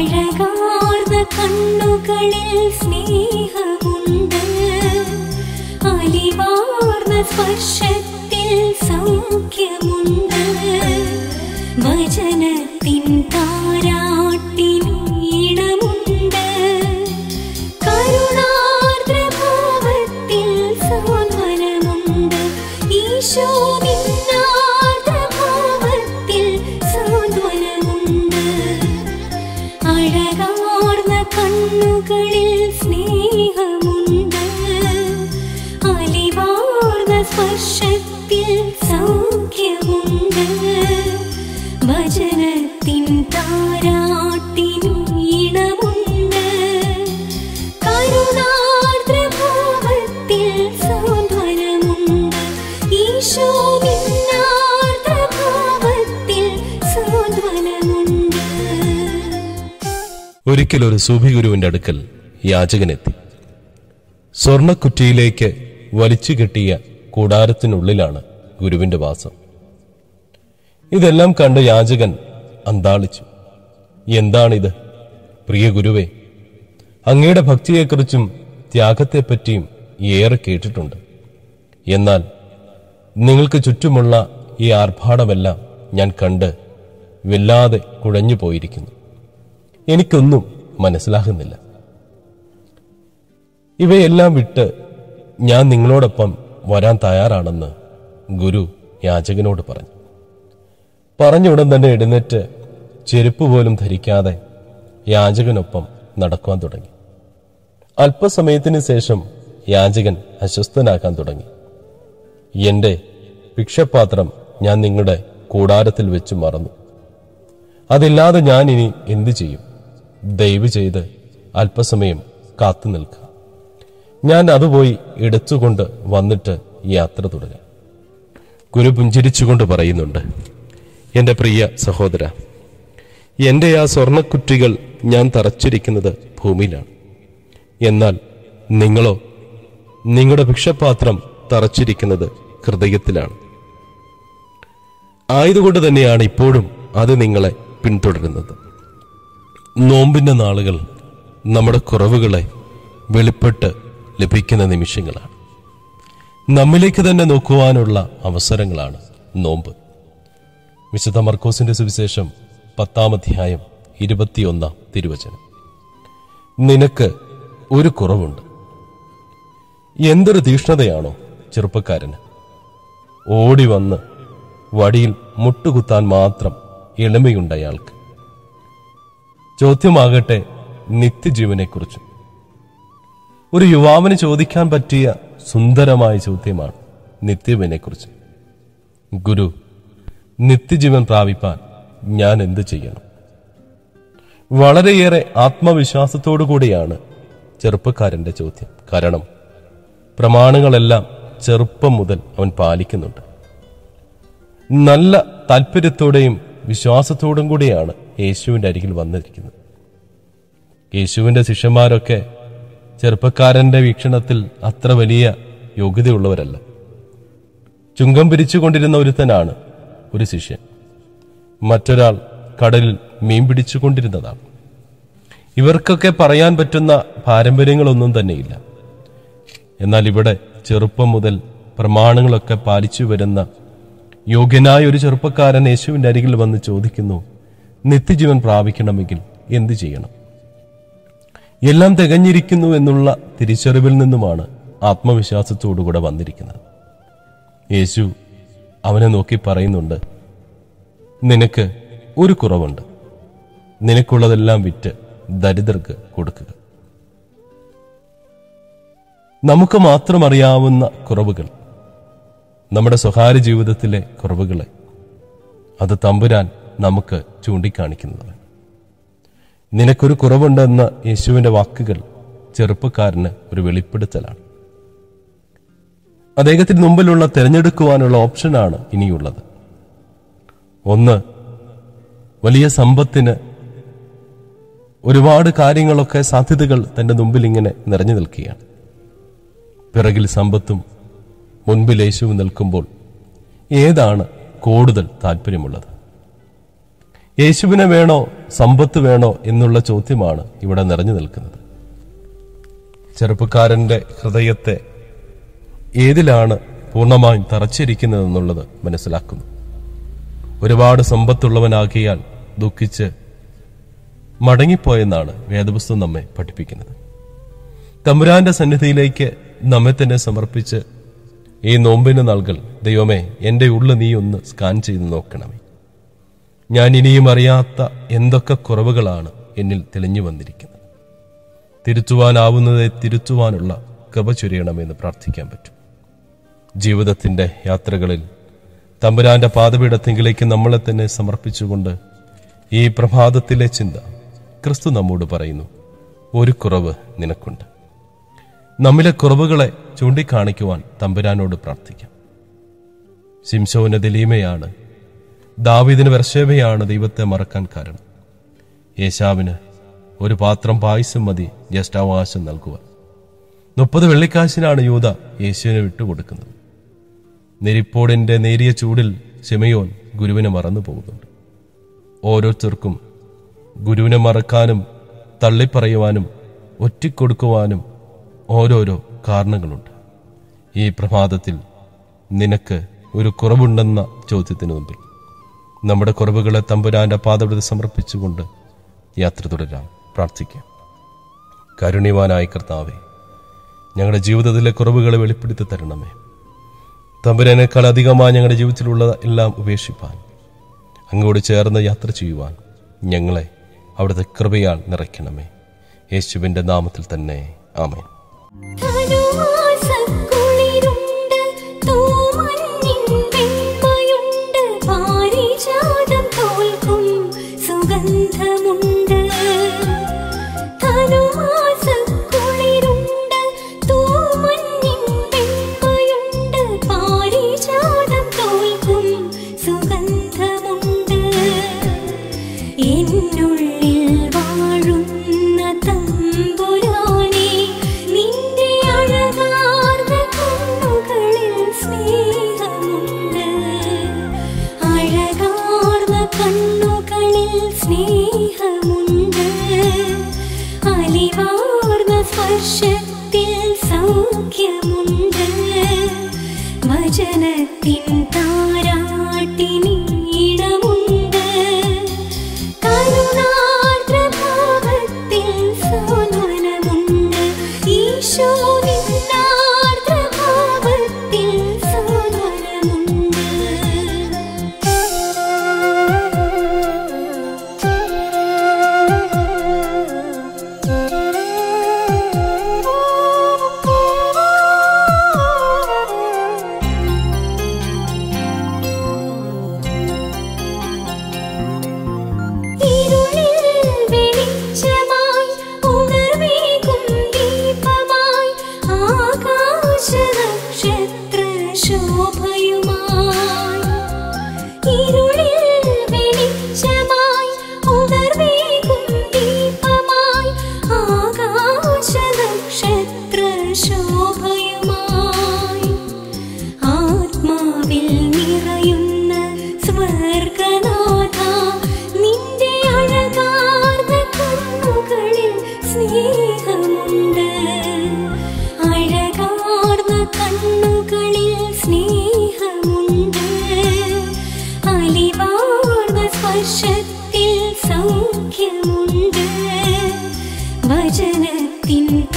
അഴകാർന്ന കണ്ണുകളിൽ സ്നേഹമുണ്ട് അലിവാർന്ന സ്പർശത്തിൽ സൗഖ്യമുണ്ട് വചനത്തിൻ താരാട്ടിനീണമുണ്ട് കരുണാർദ്രഭാവത്തിൽ സാന്ത്വനമുണ്ട് ഈശോ നിന്നാർദ്രഭാവത്തിൽ സാന്ത്വനമുണ്ട് അഴകാർന്ന കണ്ണുകളിൽ സ്നേഹമുണ്ട് അലിവാർന്ന സ്പർശത്തിൽ സൗഖ്യമുണ്ട് വചനത്തിൻ താരാട്ടിനീണമുണ്ട് കരുണാർദ്രഭാവത്തിൽ സാന്ത്വനമുണ്ട് ഈശോ നിന്നാർദ്രഭാവത്തിൽ സാന്ത്വനമുണ്ട് ഒരിക്കൽ ഒരു സൂഫി ഗുരുവിന്റെ അടുക്കൽ യാചകനെത്തി സ്വർണക്കുറ്റിയിലേക്ക് വലിച്ചു കെട്ടിയ കൂടാരത്തിനുള്ളിലാണ് ഗുരുവിന്റെ വാസം ഇതെല്ലാം കണ്ട് യാചകൻ അന്താളിച്ചു എന്താണിത് പ്രിയ ഗുരുവേ അങ്ങയുടെ ഭക്തിയെക്കുറിച്ചും ത്യാഗത്തെപ്പറ്റിയും ഏറെ കേട്ടിട്ടുണ്ട് എന്നാൽ നിങ്ങൾക്ക് ചുറ്റുമുള്ള ഈ ആർഭാടമെല്ലാം ഞാൻ കണ്ട് വല്ലാതെ കുഴഞ്ഞു പോയിരിക്കുന്നു എനിക്കൊന്നും മനസ്സിലാകുന്നില്ല ഇവയെല്ലാം വിട്ട് ഞാൻ നിങ്ങളോടൊപ്പം വരാൻ തയ്യാറാണെന്ന് ഗുരു യാചകനോട് പറഞ്ഞു പറഞ്ഞ ഉടൻ തന്നെ എഴുന്നേറ്റ് ചെരുപ്പ് പോലും ധരിക്കാതെ യാചകനൊപ്പം നടക്കുവാൻ തുടങ്ങി അല്പസമയത്തിന് ശേഷം യാചകൻ അസ്വസ്ഥനാക്കാൻ തുടങ്ങി എന്റെ ഭിക്ഷപാത്രം ഞാൻ നിങ്ങളുടെ കൂടാരത്തിൽ വെച്ച് മറന്നു അതില്ലാതെ ഞാൻ ഇനി എന്തു ചെയ്യും ദയവ് ചെയ്ത് അല്പസമയം കാത്തു നിൽക്കുക ഞാൻ അതുപോയി എടുത്തുകൊണ്ട് വന്നിട്ട് യാത്ര തുടരാം ഗുരു പുഞ്ചിരിച്ചുകൊണ്ട് പറയുന്നുണ്ട് എന്റെ പ്രിയ സഹോദര എന്റെ ആ സ്വർണക്കുറ്റികൾ ഞാൻ തറച്ചിരിക്കുന്നത് ഭൂമിയിലാണ് എന്നാൽ നിങ്ങളോ നിങ്ങളുടെ ഭിക്ഷപാത്രം തറച്ചിരിക്കുന്നത് ഹൃദയത്തിലാണ് ആയതുകൊണ്ട് തന്നെയാണ് ഇപ്പോഴും അത് നിങ്ങളെ പിന്തുടരുന്നത് നോമ്പിന്റെ നാളുകൾ നമ്മുടെ കുറവുകളെ വെളിപ്പെട്ട് ലഭിക്കുന്ന നിമിഷങ്ങളാണ് നമ്മിലേക്ക് തന്നെ നോക്കുവാനുള്ള അവസരങ്ങളാണ് നോമ്പ് വിശുദ്ധ മർക്കോസിന്റെ സുവിശേഷം പത്താം അധ്യായം ഇരുപത്തിയൊന്നാം തിരുവചനം നിനക്ക് ഒരു കുറവുണ്ട് എന്തൊരു തീഷ്ണതയാണോ ചെറുപ്പക്കാരന് ഓടി വന്ന് വടിയിൽ മുട്ടുകുത്താൻ മാത്രം എളിമയുണ്ട് അയാൾക്ക് ചോദ്യമാകട്ടെ നിത്യജീവനെക്കുറിച്ചും ഒരു യുവാവിന് ചോദിക്കാൻ പറ്റിയ സുന്ദരമായ ചോദ്യമാണ് നിത്യജീവനെക്കുറിച്ച് ഗുരു നിത്യജീവൻ പ്രാപിപ്പാൻ ഞാൻ എന്ത് ചെയ്യണം വളരെയേറെ ആത്മവിശ്വാസത്തോടു കൂടിയാണ് ചെറുപ്പക്കാരന്റെ ചോദ്യം കാരണം പ്രമാണങ്ങളെല്ലാം ചെറുപ്പം മുതൽ അവൻ പാലിക്കുന്നുണ്ട് നല്ല താല്പര്യത്തോടെയും വിശ്വാസത്തോടും കൂടിയാണ് യേശുവിന്റെ അരികിൽ വന്നിരിക്കുന്നത് യേശുവിന്റെ ശിഷ്യന്മാരൊക്കെ ചെറുപ്പക്കാരന്റെ വീക്ഷണത്തിൽ അത്ര വലിയ യോഗ്യതയുള്ളവരല്ല ചുങ്കം പിരിച്ചുകൊണ്ടിരുന്ന ഒരുത്തനാണ് ഒരു ശിഷ്യൻ മറ്റൊരാൾ കടലിൽ മീൻ പിടിച്ചുകൊണ്ടിരുന്നതാണ് ഇവർക്കൊക്കെ പറയാൻ പറ്റുന്ന പാരമ്പര്യങ്ങളൊന്നും തന്നെയില്ല എന്നാൽ ഇവിടെ ചെറുപ്പം മുതൽ പ്രമാണങ്ങളൊക്കെ പാലിച്ചു വരുന്ന യോഗ്യനായ ഒരു ചെറുപ്പക്കാരൻ യേശുവിന്റെ അരികിൽ വന്ന് ചോദിക്കുന്നു നിത്യജീവൻ പ്രാപിക്കണമെങ്കിൽ എന്തു ചെയ്യണം എല്ലാം തികഞ്ഞിരിക്കുന്നു എന്നുള്ള തിരിച്ചറിവിൽ നിന്നുമാണ് ആത്മവിശ്വാസത്തോടുകൂടെ വന്നിരിക്കുന്നത് യേശു അവനെ നോക്കി പറയുന്നുണ്ട് നിനക്ക് ഒരു കുറവുണ്ട് നിനക്കുള്ളതെല്ലാം വിറ്റ് ദരിദ്രർക്ക് കൊടുക്കുക നമുക്ക് മാത്രം അറിയാവുന്ന കുറവുകൾ നമ്മുടെ സ്വകാര്യ ജീവിതത്തിലെ കുറവുകളെ അത് തമ്പുരാൻ നമുക്ക് ചൂണ്ടിക്കാണിക്കുന്നതാണ് നിനക്കൊരു കുറവുണ്ടെന്ന യേശുവിന്റെ വാക്കുകൾ ചെറുപ്പക്കാരന് ഒരു വെളിപ്പെടുത്തലാണ് അദ്ദേഹത്തിന് മുമ്പിലുള്ള തിരഞ്ഞെടുക്കുവാനുള്ള ഓപ്ഷനാണ് ഇനിയുള്ളത് ഒന്ന് വലിയ സമ്പത്തിന് ഒരുപാട് കാര്യങ്ങളൊക്കെ സാധ്യതകൾ തന്റെ മുമ്പിൽ ഇങ്ങനെ നിറഞ്ഞു നിൽക്കുകയാണ് പിറകിൽ സമ്പത്തും മുൻപിൽ യേശുവും നിൽക്കുമ്പോൾ ഏതാണ് കൂടുതൽ താല്പര്യമുള്ളത് യേശുവിനെ വേണോ സമ്പത്ത് വേണോ എന്നുള്ള ചോദ്യമാണ് ഇവിടെ നിറഞ്ഞു നിൽക്കുന്നത് ചെറുപ്പക്കാരന്റെ ഹൃദയത്തെ ഏതിലാണ് പൂർണ്ണമായും തറച്ചിരിക്കുന്നതെന്നുള്ളത് മനസ്സിലാക്കുന്നു ഒരുപാട് സമ്പത്തുള്ളവനാകിയാൽ ദുഃഖിച്ച് മടങ്ങിപ്പോയെന്നാണ് വേദപുസ്തകം നമ്മെ പഠിപ്പിക്കുന്നത് തമ്പുരാന്റെ സന്നിധിയിലേക്ക് നമ്മെ തന്നെ സമർപ്പിച്ച് ഈ നോമ്പിന് നാളുകൾ ദൈവമേ എൻ്റെ ഉള്ളു നീ ഒന്ന് സ്കാൻ ചെയ്ത് നോക്കണമേ ഞാൻ ഇനിയും അറിയാത്ത എന്തൊക്കെ കുറവുകളാണ് എന്നിൽ തെളിഞ്ഞു വന്നിരിക്കുന്നത് തിരുത്തുവാനാവുന്നതെ തിരുത്തുവാനുള്ള കൃപ ചൊരിയണമെന്ന് പ്രാർത്ഥിക്കാൻ പറ്റും ജീവിതത്തിന്റെ യാത്രകളിൽ തമ്പുരാന്റെ പാതപീഠത്തിങ്കിലേക്ക് നമ്മളെ തന്നെ സമർപ്പിച്ചുകൊണ്ട് ഈ പ്രഭാതത്തിലെ ചിന്ത ക്രിസ്തു നമ്മോട് പറയുന്നു ഒരു കുറവ് നിനക്കുണ്ട് നമ്മിലെ കുറവുകളെ ചൂണ്ടിക്കാണിക്കുവാൻ തമ്പുരാനോട് പ്രാർത്ഥിക്കാം ശിംശോന ദലീമയാണ് ദാവീദിന് വർഷേവയാണ് ദൈവത്തെ മറക്കാൻ കാരണം യേശാവിന് ഒരു പാത്രം പായസം മതി ജ്യേഷ്ഠാവകാശം നൽകുവാൻ മുപ്പത് വെള്ളിക്കാശിനാണ് യൂത യേശുവിനെ വിട്ടുകൊടുക്കുന്നത് നെരിപ്പോടിന്റെ നേരിയ ചൂടിൽ ശിമയോൻ ഗുരുവിനെ മറന്നു പോകുന്നുണ്ട് ഓരോരുത്തർക്കും ഗുരുവിനെ മറക്കാനും തള്ളിപ്പറയുവാനും ഒറ്റിക്കൊടുക്കുവാനും ഓരോരോ കാരണങ്ങളുണ്ട് ഈ പ്രഭാതത്തിൽ നിനക്ക് ഒരു കുറവുണ്ടെന്ന ചോദ്യത്തിന് മുമ്പിൽ നമ്മുടെ കുറവുകളെ തമ്പുരാന്റെ പാദവിധ സമർപ്പിച്ചുകൊണ്ട് യാത്ര തുടരാം പ്രാർത്ഥിക്കാം കരുണ്യവാനായ കർത്താവെ ഞങ്ങളുടെ ജീവിതത്തിലെ കുറവുകളെ വെളിപ്പെടുത്തി തരണമേ തമ്പുരാനേക്കാൾ അധികമായി ഞങ്ങളുടെ ജീവിതത്തിലുള്ള എല്ലാം ഉപേക്ഷിപ്പാൻ അങ്ങോട്ട് ചേർന്ന് യാത്ര ചെയ്യുവാൻ ഞങ്ങളെ അവിടുത്തെ കൃപയാൽ നിറയ്ക്കണമേ യേശുവിന്റെ നാമത്തിൽ തന്നെ ആമേൻ ധനുമാസക്കുളിരുണ്ട്, തൂമഞ്ഞിൻ വെണ്മയുണ്ട്, പാരിജാതം തോൽക്കും സുഗന്ധമുണ്ട്. ധനുമാസക്കുളിരുണ്ട്, തൂമഞ്ഞിൻ വെണ്മയുണ്ട്, പാരിജാതം തോൽക്കും സുഗന്ധമുണ്ട്. എന്നുള്ളിൽ വാഴുന്ന തമ്പുരാനെ നിന്റെ അഴകാർന്ന കണ്ണുകളിൽ സ്നേഹമുണ്ട് അഴകാർന്ന കണ്ണുകളിൽ സ്നേഹമുണ്ട് അലിവാർന്ന സ്പർശത്തിൽ സൗഖ്യമുണ്ട് വചനത്തിൻ താരാട്ടിനീണമുണ്ട് കരുണാർദ്രഭാവത്തിൽ സാന്ത്വനമുണ്ട് ഈശോ നിന്നാർദ്രഭാവത്തിൽ സാന്ത്വനമുണ്ട് ഇരുളിൽ വെളിച്ചമായി ഉണർവേകും ദീപമായി ആകാശനക്ഷത്ര ശോഭയുമായി ഇരുളിൽ വെളിച്ചമായി ഉണർവേകും ദീപമായി ആകാശനക്ഷത്ര ശോഭയുമായി ആത്മാവിൽ നിറയുന്ന സ്വർഗനാഥ നിന്റെ അഴകാർന്ന കണ്ണുകളിൽ സ്നേഹമുണ്ട് അഴകാർന്ന കണ്ണുകളിൽ സ്നേഹമുണ്ട് അലിവാർന്ന സ്പർശത്തിൽ സൗഖ്യമുണ്ട് വചനത്തിൻ